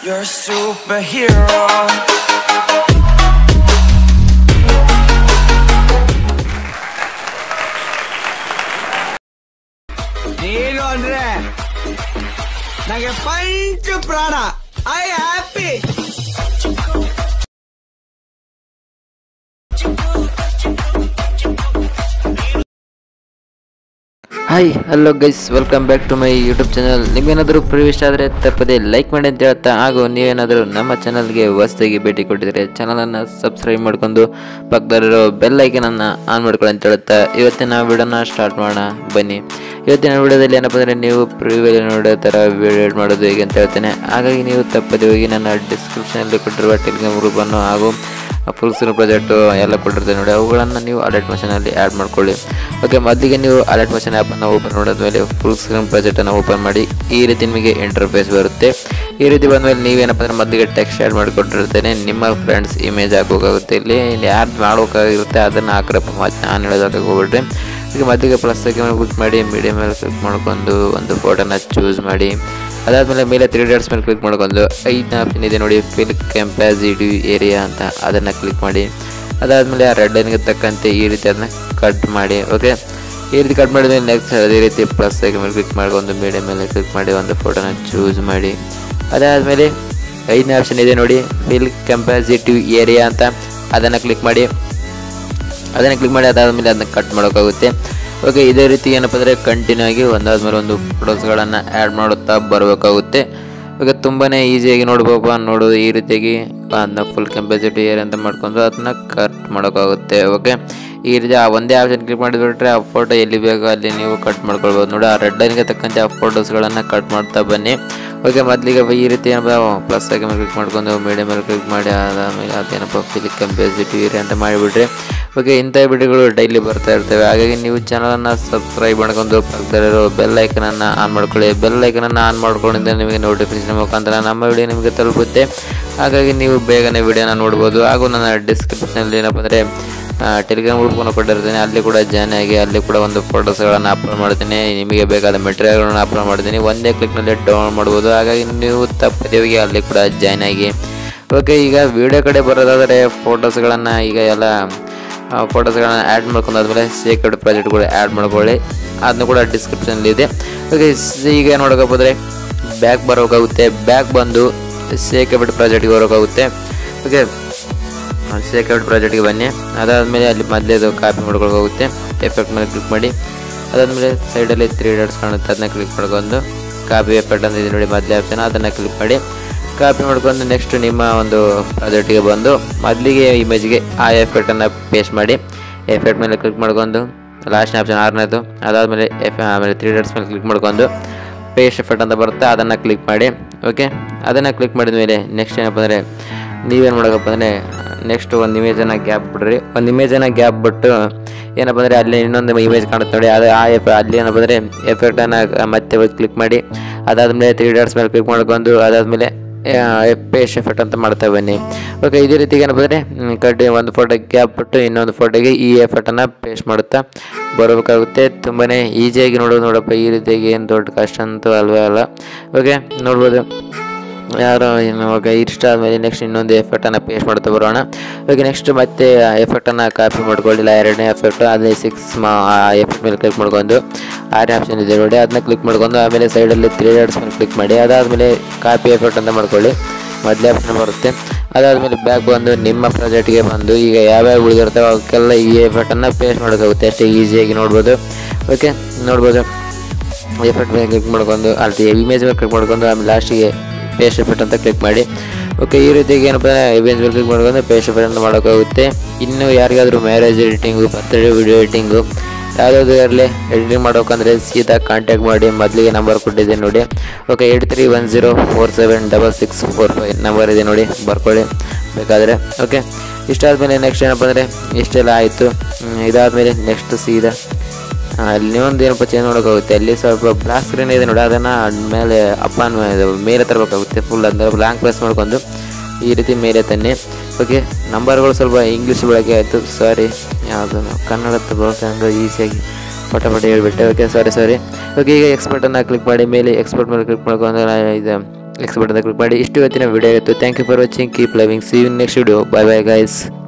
You're a superhero. ನೀನು ಅಂದ್ರೆ ನನಗೆ ಪಂಚ ಪ್ರಾಣ I happy hi hello guys welcome back to my YouTube channel ನಿಮಗೇನಾದರೂ ಪ್ರಿವಿಷ್ ಆದರೆ ತಪ್ಪದೆ ಲೈಕ್ ಮಾಡಿ ಅಂತ ಹೇಳ್ತಾ ಹಾಗೂ ನೀವೇನಾದರೂ ನಮ್ಮ ಚಾನಲ್ಗೆ ಹೊಸದಾಗಿ ಭೇಟಿ ಕೊಟ್ಟಿದ್ರೆ ಚಾನಲನ್ನು ಸಬ್ಸ್ಕ್ರೈಬ್ ಮಾಡ್ಕೊಂಡು ಪಕ್ಕದಲ್ಲಿರೋ ಬೆಲ್ ಐಕನನ್ನು ಆನ್ ಮಾಡ್ಕೊಳ್ಳಿ ಅಂತ ಹೇಳ್ತಾ ಇವತ್ತಿನ ವಿಡಿಯೋನ ಸ್ಟಾರ್ಟ್ ಮಾಡೋಣ ಬನ್ನಿ ಇವತ್ತಿನ ವಿಡಿಯೋದಲ್ಲಿ ಏನಪ್ಪ ಅಂದರೆ ನೀವು ಪ್ರಿವಿಯಲ್ಲಿ ನೋಡೋ ಥರ ವಿಡಿಯೋ ಮಾಡೋದು ಹೇಗೆ ಅಂತ ಹೇಳ್ತೇನೆ ಹಾಗಾಗಿ ನೀವು ತಪ್ಪದೆ ಹೋಗಿ ನನ್ನ ಡಿಸ್ಕ್ರಿಪ್ಷನಲ್ಲಿ ಕೊಟ್ಟಿರುವ ಟೆಲಿಗ್ರಾಮ್ ಗ್ರೂಪನ್ನು ಹಾಗೂ ಫುಲ್ ಸ್ಕ್ರೀನ್ ಪ್ರಾಜೆಕ್ಟು ಎಲ್ಲ ಕೊಟ್ಟಿರ್ತೇನೆ ನೋಡಿ ಅವುಗಳನ್ನು ನೀವು ಅಲರ್ಟ್ ಮಷನಲ್ಲಿ ಆ್ಯಡ್ ಮಾಡ್ಕೊಳ್ಳಿ ಓಕೆ ಮೊದಲಿಗೆ ನೀವು ಅಲರ್ಟ್ ಮಷನ್ ಆ್ಯಪನ್ನು ಓಪನ್ ಮಾಡಿದ್ಮೇಲೆ ಫುಲ್ ಸ್ಕ್ರೀನ್ ಪ್ರಾಜೆಕ್ಟನ್ನು ಓಪನ್ ಮಾಡಿ ಈ ರೀತಿ ನಿಮಗೆ ಇಂಟರ್ಫೇಸ್ ಬರುತ್ತೆ ಈ ರೀತಿ ಬಂದಮೇಲೆ ನೀವೇನಪ್ಪ ಅಂದರೆ ಮೊದಲಿಗೆ ಟೆಕ್ಸ್ಟ್ ಆ್ಯಡ್ ಮಾಡಿಕೊಟ್ಟಿರ್ತೇನೆ ನಿಮ್ಮ ಫ್ರೆಂಡ್ಸ್ ಇಮೇಜ್ ಹಾಕೋಕ್ಕಾಗುತ್ತೆ ಇಲ್ಲಿ ಯಾರು ಮಾಡೋಕ್ಕಾಗಿರುತ್ತೆ ಅದನ್ನು ಹಾಕ್ರಪ್ಪ ಮತ್ತೆ ನಾನು ಹೇಳೋದಕ್ಕೆ ಹೋಗ್ಬಿಡ್ರಿ ಈಗ ಮೊದಲಿಗೆ ಪ್ಲಸ್ ಮೇಲೆ ಕ್ಲಿಕ್ ಮಾಡಿ ಮೀಡಿಯಮ್ ಮೇಲೆ ಕ್ಲಿಕ್ ಮಾಡ್ಕೊಂಡು ಒಂದು ಫೋಟೋನ ಚೂಸ್ ಮಾಡಿ ಅದಾದಮೇಲೆ ಮೇಲೆ ತ್ರೀ ಡಾಟ್ಸ್ ಮೇಲೆ ಕ್ಲಿಕ್ ಮಾಡ್ಕೊಂಡು ಐದನೇ ಆಪ್ಷನ್ ಇದೆ ನೋಡಿ ಫಿಲ್ ಕೆಂಪಾಸಿಟಿ ಏರಿಯಾ ಅಂತ ಅದನ್ನು ಕ್ಲಿಕ್ ಮಾಡಿ ಅದಾದಮೇಲೆ ಆ ರೆಡ್ ಲೈನ್ಗೆ ತಕ್ಕಂತೆ ಈ ರೀತಿ ಅದನ್ನ ಕಟ್ ಮಾಡಿ ಓಕೆ ಈ ರೀತಿ ಕಟ್ ಮಾಡಿದ್ಮೇಲೆ ನೆಕ್ಸ್ಟ್ ಅದೇ ರೀತಿ ಪ್ಲಸ್ ಮೇಲೆ ಕ್ಲಿಕ್ ಮಾಡ್ಕೊಂಡು ಮೀಡಿಯಮ್ ಮೇಲೆ ಕ್ಲಿಕ್ ಮಾಡಿ ಒಂದು ಫೋಟೋನ ಚೂಸ್ ಮಾಡಿ ಅದಾದಮೇಲೆ ಐದನೇ ಆಪ್ಷನ್ ಇದೆ ನೋಡಿ ಫಿಲ್ ಕೆಂಪಾಸಿಟಿ ಏರಿಯಾ ಅಂತ ಅದನ್ನು ಕ್ಲಿಕ್ ಮಾಡಿ ಅದನ್ನು ಕ್ಲಿಕ್ ಮಾಡಿ ಅದಾದಮೇಲೆ ಅದನ್ನ ಕಟ್ ಮಾಡೋಕ್ಕಾಗುತ್ತೆ ಓಕೆ ಇದೇ ರೀತಿ ಏನಪ್ಪ ಅಂದರೆ ಕಂಟಿನ್ಯೂ ಆಗಿ ಒಂದಾದ್ಮೇಲೆ ಒಂದು ಫೋಟೋಸ್ಗಳನ್ನು ಆ್ಯಡ್ ಮಾಡುತ್ತಾ ಬರಬೇಕಾಗುತ್ತೆ ಇವಾಗ ತುಂಬಾ ಈಸಿಯಾಗಿ ನೋಡ್ಬೋಪ ನೋಡೋದು ಈ ರೀತಿಯಾಗಿ ಅದನ್ನ ಫುಲ್ ಕೆಂಪಾಸಿಟಿ ಏರ್ ಅಂತ ಮಾಡ್ಕೊಂಡು ಅದನ್ನ ಕಟ್ ಮಾಡೋಕ್ಕಾಗುತ್ತೆ ಓಕೆ ಈ ರೀತಿ ಆ ಒಂದೇ ಆಪ್ಷನ್ ಕ್ಲಿಕ್ ಮಾಡಿಬಿಟ್ರೆ ಆ ಫೋಟೋ ಎಲ್ಲಿ ಬೇಕೋ ಅಲ್ಲಿ ನೀವು ಕಟ್ ಮಾಡ್ಕೊಳ್ಬೋದು ನೋಡಿ ಆ ರೆಡ್ ಲೈನ್ಗೆ ತಕ್ಕಂತೆ ಆ ಫೋಟೋಸ್ಗಳನ್ನು ಕಟ್ ಮಾಡ್ತಾ ಬನ್ನಿ ಓಕೆ ಮೊದಲಿಗೆ ಈ ರೀತಿ ಏನಪ್ಪ ಪ್ಲಸ್ ಆಗಿ ಮೇಲೆ ಕ್ಲಿಕ್ ಮಾಡ್ಕೊಂಡು ಮೀಡಿಯಮ್ ಮೇಲೆ ಕ್ಲಿಕ್ ಮಾಡಿ ಅದಾದಮೇಲೆ ಅದೇನಪ್ಪ ಫಿಲ್ ಕೆಂಪಾಸಿಟಿ ಏರಿಯಾ ಅಂತ ಮಾಡಿಬಿಟ್ರೆ ಓಕೆ ಇಂಥ ವಿಡಿಯೋಗಳು ಡೈಲಿ ಬರ್ತಾ ಇರ್ತವೆ ಹಾಗಾಗಿ ನೀವು ಚಾನಲನ್ನು ಸಬ್ಸ್ಕ್ರೈಬ್ ಮಾಡ್ಕೊಂಡು ಪಕ್ಕದಲ್ಲಿರೋ ಬೆಲ್ ಐಕನನ್ನು ಆನ್ ಮಾಡ್ಕೊಳ್ಳಿ ಬೆಲ್ ಐಕನನ್ನು ಆನ್ ಮಾಡ್ಕೊಂಡಿದ್ದರೆ ನಿಮಗೆ ನೋಟಿಫಿಕೇಶನ್ ಮುಖಾಂತರ ನಮ್ಮ ವಿಡಿಯೋ ನಿಮಗೆ ತಲುಪುತ್ತೆ ಹಾಗಾಗಿ ನೀವು ಬೇಗನೆ ವಿಡಿಯೋನ ನೋಡ್ಬೋದು ಹಾಗೂ ನನ್ನ ಡಿಸ್ಕ್ರಿಪ್ಷನಲ್ಲಿ ಏನಪ್ಪ ಅಂದರೆ ಟೆಲಿಗ್ರಾಮ್ ಗ್ರೂಪನ್ನು ಕೊಟ್ಟಿರ್ತೀನಿ ಅಲ್ಲಿ ಕೂಡ ಜಾಯ್ನ್ ಆಗಿ ಅಲ್ಲಿ ಕೂಡ ಒಂದು ಫೋಟೋಸ್ಗಳನ್ನು ಅಪ್ಲೋಡ್ ಮಾಡ್ತೀನಿ ನಿಮಗೆ ಬೇಕಾದ ಮೆಟೀರಿಯಲ್ಗಳನ್ನು ಅಪ್ಲೋಡ್ ಮಾಡ್ತೀನಿ ಒಂದೇ ಕ್ಲಿಕ್ನಲ್ಲಿ ಡೌನ್ಲೋಡ್ ಮಾಡ್ಬೋದು ಹಾಗಾಗಿ ನೀವು ತಪ್ಪದೇ ಹೋಗಿ ಅಲ್ಲಿ ಕೂಡ ಜಾಯ್ನ್ ಆಗಿ ಓಕೆ ಈಗ ವಿಡಿಯೋ ಕಡೆ ಬರೋದಾದರೆ ಫೋಟೋಸ್ಗಳನ್ನು ಈಗ ಎಲ್ಲ ಫೋಟೋಸ್ಗಳನ್ನ ಆ್ಯಡ್ ಮಾಡ್ಕೊಂಡಾದ್ಮೇಲೆ ಸೇಕ್ರೆಡ್ ಪ್ರಾಜೆಕ್ಟ್ಗಳು ಆ್ಯಡ್ ಮಾಡ್ಕೊಳ್ಳಿ ಅದನ್ನು ಕೂಡ ಡಿಸ್ಕ್ರಿಪ್ಷನಲ್ಲಿ ಇದೆ ಓಕೆ ಈಗ ನೋಡೋಕೆ ಬ್ಯಾಕ್ ಬರೋಕ್ಕಾಗುತ್ತೆ ಬ್ಯಾಕ್ ಬಂದು ಸೇಕ್ರೆಡ್ ಪ್ರಾಜೆಕ್ಟ್ಗೆ ಬರೋಕ್ಕಾಗುತ್ತೆ ಓಕೆ ಸೇಕ್ರೆಡ್ ಪ್ರಾಜೆಕ್ಟ್ಗೆ ಬನ್ನಿ ಅದಾದಮೇಲೆ ಅಲ್ಲಿ ಮೊದಲೇದು ಕಾಪಿ ಮಾಡ್ಕೊಳ್ಳೋಕ್ಕಾಗುತ್ತೆ ಎಫೆಕ್ಟ್ ಮೇಲೆ ಕ್ಲಿಕ್ ಮಾಡಿ ಅದಾದಮೇಲೆ ಸೈಡಲ್ಲಿ ತ್ರೀ ಡಾಟ್ಸ್ ಕಾಣುತ್ತೆ ಅದನ್ನ ಕ್ಲಿಕ್ ಮಾಡ್ಕೊಂಡು ಕಾಪಿ ಎಫೆಕ್ಟ್ ಅಂತ ಇದೆ ನೋಡಿ ಮೊದಲೇ ಆಪ್ಷನ್ ಅದನ್ನು ಕ್ಲಿಕ್ ಮಾಡಿ ಕಾಪಿ ಮಾಡ್ಕೊಂಡು ನೆಕ್ಸ್ಟ್ ನಿಮ್ಮ ಒಂದು ಪ್ರಾಜೆಕ್ಟಿಗೆ ಬಂದು ಮೊದಲಿಗೆ ಇಮೇಜ್ಗೆ ಆ ಎಫೆಕ್ಟನ್ನು ಪೇಸ್ಟ್ ಮಾಡಿ ಎಫೆಕ್ಟ್ ಮೇಲೆ ಕ್ಲಿಕ್ ಮಾಡ್ಕೊಂಡು ಲಾಸ್ಟ್ ಆಪ್ಷನ್ ಆರನೇದು ಅದಾದಮೇಲೆ ಎಫ್ ಆಮೇಲೆ ತ್ರೀ ಡಾಟ್ಸ್ ಮೇಲೆ ಕ್ಲಿಕ್ ಮಾಡ್ಕೊಂಡು ಪೇಸ್ಟ್ ಎಫೆಕ್ಟ್ ಅಂತ ಬರುತ್ತೆ ಅದನ್ನು ಕ್ಲಿಕ್ ಮಾಡಿ ಓಕೆ ಅದನ್ನು ಕ್ಲಿಕ್ ಮಾಡಿದ ಮೇಲೆ ನೆಕ್ಸ್ಟ್ ಏನಪ್ಪ ಅಂದರೆ ನೀವೇನು ಮಾಡೋಕಪ್ಪ ಅಂದರೆ ನೆಕ್ಸ್ಟ್ ಒಂದು ಇಮೇಜನ್ನು ಗ್ಯಾಪ್ ಬಿಡ್ರಿ ಒಂದು ಇಮೇಜನ್ನು ಗ್ಯಾಪ್ ಬಿಟ್ಟು ಏನಪ್ಪ ಅಂದರೆ ಅಲ್ಲಿ ಇನ್ನೊಂದು ಇಮೇಜ್ ಕಾಣುತ್ತೆ ನೋಡಿ ಅದು ಆ ಎಫ್ ಅಲ್ಲಿ ಏನಪ್ಪ ಅಂದರೆ ಎಫೆಕ್ಟನ್ನು ಮತ್ತೆ ಕ್ಲಿಕ್ ಮಾಡಿ ಅದಾದಮೇಲೆ ತ್ರೀ ಡಾಟ್ಸ್ ಮೇಲೆ ಕ್ಲಿಕ್ ಮಾಡ್ಕೊಂಡು ಅದಾದಮೇಲೆ ಪೇಸ್ಟ್ ಎಫೆಕ್ಟ್ ಅಂತ ಮಾಡ್ತಾ ಬನ್ನಿ ಓಕೆ ಇದೇ ರೀತಿ ಏನಪ್ಪ ಅಂದರೆ ಕಟ್ಟಿ ಒಂದು ಫೋಟೋ ಗ್ಯಾಪ್ ಬಿಟ್ಟು ಇನ್ನೊಂದು ಫೋಟೋಗೆ ಈ ಎಫೆಕ್ಟನ್ನು ಪೇಸ್ಟ್ ಮಾಡುತ್ತಾ ಬರಬೇಕಾಗುತ್ತೆ ತುಂಬಾ ಈಸಿಯಾಗಿ ನೋಡೋದು ನೋಡಪ್ಪ ಈ ರೀತಿಯಾಗಿ ಏನು ದೊಡ್ಡ ಕಷ್ಟ ಅಂತೂ ಅಲ್ವೇ ಅಲ್ಲ ಓಕೆ ನೋಡ್ಬೋದು ಯಾರು ಇನ್ನು ಓಕೆ ಇಷ್ಟ ಆದಮೇಲೆ ನೆಕ್ಸ್ಟ್ ಇನ್ನೊಂದು ಎಫೆಕ್ಟನ್ನು ಪೇಸ್ಟ್ ಮಾಡ್ತಾ ಬರೋಣ ಓಕೆ ನೆಕ್ಸ್ಟ್ ಮತ್ತೆ ಎಫೆಕ್ಟನ್ನು ಕಾಪಿ ಮಾಡ್ಕೊಳ್ಳಿಲ್ಲ ಎರಡನೇ ಎಫೆಕ್ಟು ಅದೇ ಸಿಕ್ಸ್ ಮಾ ಆ ಎಫೆಕ್ಟ್ ಮೇಲೆ ಕ್ಲಿಕ್ ಮಾಡ್ಕೊಂಡು ಆರನೇ ಆಪ್ಷನ್ ಇದೆ ನೋಡಿ ಅದನ್ನ ಕ್ಲಿಕ್ ಮಾಡ್ಕೊಂಡು ಆಮೇಲೆ ಸೈಡಲ್ಲಿ ತ್ರೀ ಡಾಟ್ಸ್ ಮೇಲೆ ಕ್ಲಿಕ್ ಮಾಡಿ ಅದಾದಮೇಲೆ ಕಾಪಿ ಎಫೆಕ್ಟ್ ಅಂತ ಮಾಡ್ಕೊಳ್ಳಿ ಮೊದಲೇ ಆಪ್ಷನ್ ಬರುತ್ತೆ ಅದಾದಮೇಲೆ ಬ್ಯಾಕ್ ಬಂದು ನಿಮ್ಮ ಪ್ರಾಜೆಕ್ಟ್ಗೆ ಬಂದು ಈಗ ಯಾವ್ಯಾವ ಉಳಿದಿರ್ತವೆ ಅವಕ್ಕೆಲ್ಲ ಈ ಎಫೆಕ್ಟನ್ನು ಪೇಸ್ಟ್ ಮಾಡೋಕ್ಕಾಗುತ್ತೆ ಅಷ್ಟೇ ಈಸಿಯಾಗಿ ನೋಡ್ಬೋದು ಓಕೆ ನೋಡ್ಬೋದು ಎಫೆಕ್ಟ್ ಮೇಲೆ ಕ್ಲಿಕ್ ಮಾಡ್ಕೊಂಡು ಅಲ್ಲಿ ಇಮೇಜ್ ಮೇಲೆ ಕ್ಲಿಕ್ ಮಾಡ್ಕೊಂಡು ಆಮೇಲೆ ಲಾಸ್ಟಿಗೆ ಪೇಸ್ಟ್ ಎಫೆಕ್ಟ್ ಅಂತ ಕ್ಲಿಕ್ ಮಾಡಿ ಓಕೆ ಈ ರೀತಿಯಾಗಿ ಏನಪ್ಪ ಇಮೇಜ್ ಮೇಲೆ ಕ್ಲಿಕ್ ಮಾಡ್ಕೊಂಡು ಪೇಸ್ಟ್ ಎಫೆಕ್ಟ್ ಅಂತ ಮಾಡೋಕ್ಕಾಗುತ್ತೆ ಇನ್ನು ಯಾರಿಗಾದರೂ marriage editing birthday video editing ಯಾವುದಾದ್ರು ಇರಲಿ ಎಡಿಟಿಂಗ್ ಮಾಡೋಕಂದ್ರೆ ಸೀದಾ ಕಾಂಟ್ಯಾಕ್ಟ್ ಮಾಡಿ ಮೊದಲಿಗೆ ನಂಬರ್ ಕೊಟ್ಟಿದ್ದೆ ನೋಡಿ okay eight three one zero four seven double six four five number ಇದೆ ನೋಡಿ ಬರ್ಕೊಳ್ಳಿ ಬೇಕಾದರೆ ಓಕೆ ಇಷ್ಟಾದಮೇಲೆ ನೆಕ್ಸ್ಟ್ ಏನಪ್ಪ ಅಂದರೆ ಇಷ್ಟೆಲ್ಲ ಆಯಿತು ಇದಾದಮೇಲೆ ನೆಕ್ಸ್ಟ್ ಸೀದಾ ಅಲ್ಲಿ ಒಂದು ಏನಪ್ಪ ಚೇಂಜ್ ಮಾಡೋಕ್ಕಾಗುತ್ತೆ ಅಲ್ಲಿ ಸ್ವಲ್ಪ ಬ್ಲಾಕ್ ಸ್ಕ್ರೀನ್ ಇದೆ ನೋಡಿ ಅದನ್ನು ಮೇಲೆ ಅಪ್ಪನ ಮೇಲೆ ತರಬೇಕಾಗುತ್ತೆ ಫುಲ್ ಅಂದರೆ ಬ್ಲಾಂಕ್ ಪ್ರೆಸ್ ಮಾಡ್ಕೊಂಡು ಈ ರೀತಿ ಮೇಲೆ ತನ್ನಿ ಓಕೆ ನಂಬರ್ಗಳು ಸ್ವಲ್ಪ ಇಂಗ್ಲೀಷ್ ಬಳಕೆ ಆಯಿತು ಸಾರಿ ಯಾವುದು ಕನ್ನಡ ಬಳಕೆ ಈಸಿಯಾಗಿ ಪಟ ಪಟ ಹೇಳ್ಬಿಟ್ಟೆ ಓಕೆ ಸಾರಿ ಸಾರಿ ಓಕೆ ಈಗ ಎಕ್ಸ್ಪರ್ಟನ್ನು ಕ್ಲಿಕ್ ಮಾಡಿ ಮೇಲೆ ಎಕ್ಸ್ಪರ್ಟ್ ಮೇಲೆ ಕ್ಲಿಕ್ ಮಾಡ್ಕೊಂಡು ಇದು ಎಕ್ಸ್ ಬಟನ್ ಕ್ಲಿಕ್ ಮಾಡಿ ಇಷ್ಟು ಇವತ್ತಿನ ವಿಡಿಯೋ ಇತ್ತು thank you for watching keep loving see you next video bye bye guys